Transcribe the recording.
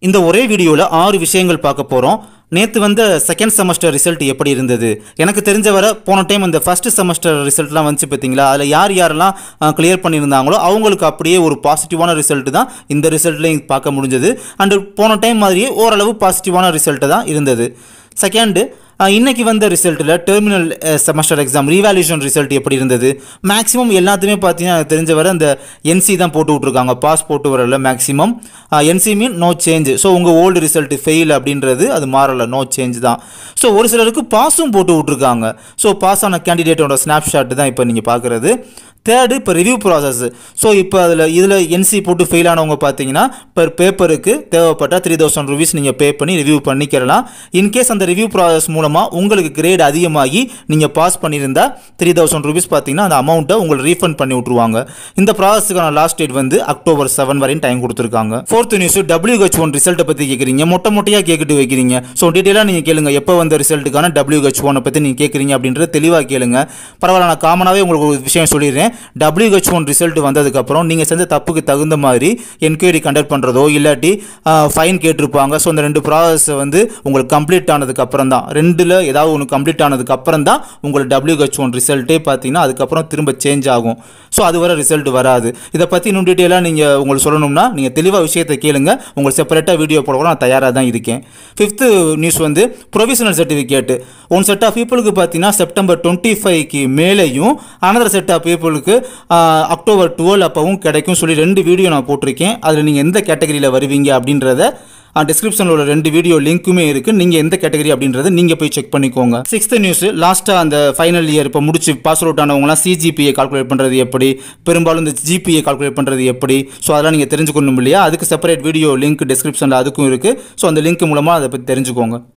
இந்த ஒரே வீடியோவில் ஆறு விஷயங்கள் பார்க்க போகிறோம் நேற்று வந்த செகண்ட் செமஸ்டர் ரிசல்ட் எப்படி இருந்தது எனக்கு தெரிஞ்ச வரை போன டைம் அந்த ஃபர்ஸ்ட் செமஸ்டர் ரிசல்ட்லாம் வந்துச்சு பார்த்தீங்களா அதில் யார் யாரெல்லாம் கிளியர் பண்ணியிருந்தாங்களோ அவங்களுக்கு அப்படியே ஒரு பாசிட்டிவான ரிசல்ட் தான் இந்த ரிசல்ட்லையும் பார்க்க முடிஞ்சது அண்டு போன டைம் மாதிரியே ஓரளவு பாசிட்டிவான ரிசல்ட்டு தான் இருந்தது செகண்டு இன்னைக்கு வந்த ரிசல்ட்டில் terminal semester exam revaluation result எப்படி இருந்தது மேக்ஸிமம் எல்லாத்துலேயுமே பார்த்தீங்கன்னா எனக்கு தெரிஞ்ச வரை அந்த என்சி தான் போட்டு விட்ருக்காங்க பாஸ் போட்டு வரல maximum NC mean no change so உங்கள் ஓல்டு ரிசல்ட் ஃபெயில் அப்படின்றது அது மாறலை நோ சேஞ்ச் தான் ஸோ ஒரு சிலருக்கு பாஸும் போட்டு விட்ருக்காங்க ஸோ பாஸ் ஆன கேண்டிடேட்டோட ஸ்னாப்ஷாட் தான் இப்போ நீங்கள் பார்க்குறது தேர்டு இப்போ ரிவ்யூ ப்ராசஸ் ஸோ இப்போ அதில் இதில் என்சி போட்டு ஃபெயில் ஆனவங்க பார்த்தீங்கன்னா பெர் பேப்பருக்கு தேவைப்பட்ட த்ரீ தௌசண்ட் ருபீஸ் நீங்கள் பே பண்ணி ரிவ்யூ பண்ணிக்கிறலாம் இன்கேஸ் அந்த ரிவ்யூ ப்ராசஸ் மூலமாக உங்களுக்கு கிரேட் அதிகமாகி நீங்கள் பாஸ் பண்ணியிருந்தா த்ரீ தௌசண்ட் ருபீஸ் பார்த்தீங்கன்னா அந்த அமௌண்ட்டை உங்களுக்கு ரீஃபண்ட் பண்ணி விட்ருவாங்க இந்த ப்ராசஸுக்கான லாஸ்ட் டேட் வந்து அக்டோபர் செவன் வரையும் டைம் கொடுத்துருக்காங்க ஃபோர்த் நியூஸ் டபிள்யூஹெச் ஒன் ரிசல்ட்டை பற்றி கேட்குறீங்க மொட்டை மொட்டையாக கேட்டுட்டு வைக்கிறீங்க ஸோ டீட்டெயிலாக நீங்கள் கேளுங்க எப்போ வந்த ரிசல்ட்டுக்கான டபிள்யூஹெச் ஒனை பற்றி நீங்கள் கேட்குறீங்க அப்படின்றது தெளிவாக கேளுங்க பரவாயில்ல நான் காமனாகவே உங்களுக்கு ஒரு விஷயம் சொல்லிடுறேன் டபிள்யூஹெச் ஒன் ரிசல்ட் வந்ததுக்கப்புறம் நீங்கள் செஞ்ச தப்புக்கு தகுந்த மாதிரி என்கொயரி கண்டக்ட் பண்ணுறதோ இல்லாட்டி ஃபைன் கேட்டிருப்பாங்க ஸோ அந்த ரெண்டு ப்ராசஸ் வந்து உங்களுக்கு கம்ப்ளீட் ஆனதுக்கு அப்புறம் தான் ரெண்டில் ஏதாவது ஒன்று கம்ப்ளீட் ஆனதுக்கு அப்புறம் தான் உங்களுக்கு டபிள்யூஹெச் ஒன் ரிசல்ட்டே பார்த்தீங்கன்னா அதுக்கப்புறம் திரும்ப சேஞ்ச் ஆகும் ஸோ அது வரை ரிசல்ட் வராது இதை பற்றி இன்னும் டீட்டெயிலாக நீங்கள் உங்களுக்கு சொல்லணும்னா நீங்கள் தெளிவாக விஷயத்தை கேளுங்க உங்களுக்கு செப்பரேட்டாக வீடியோ போட கூட நான் தயாராக தான் இருக்கேன் ஃபிஃப்த்து நியூஸ் வந்து provisional certificate one set of பீப்புளுக்கு பார்த்தீங்கன்னா செப்டம்பர் டுவெண்ட்டி ஃபைவ்க்கு மேலேயும் அனதர் செட் ஆஃப் பீப்புளுக்கு அக்டோபர் டுவெல் அப்பவும் கிடைக்கும் சொல்லி ரெண்டு வீடியோ நான் போட்டிருக்கேன் அதில் நீங்கள் எந்த கேட்டகரியில் வருவீங்க அப்படின்றத டிஸ்கிரிப்ஷனில் உள்ள ரெண்டு வீடியோ லிங்க்குமே இருக்குது நீங்கள் எந்த கேட்டகரி அப்படின்றத நீங்கள் போய் செக் பண்ணிக்கோங்க சிக்ஸ்த் நியூஸ் லாஸ்ட்டாக அந்த ஃபைனல் இயர் இப்போ முடிச்சு பாஸ் அவுட் ஆனவங்களாம் சிஜிபிஏ கால்குலேட் பண்ணுறது எப்படி பெரும்பாலும் இந்த ஜிபிஏ கால்குலேட் பண்ணுறது எப்படி ஸோ அதெல்லாம் நீங்கள் தெரிஞ்சுக்கணும் இல்லையா அதுக்கு செப்பரேட் வீடியோ லிங்க் டிஸ்கிரிப்ஷனில் அதுக்கும் இருக்குது ஸோ அந்த லிங்க் மூலமாக அதை பற்றி தெரிஞ்சுக்கோங்க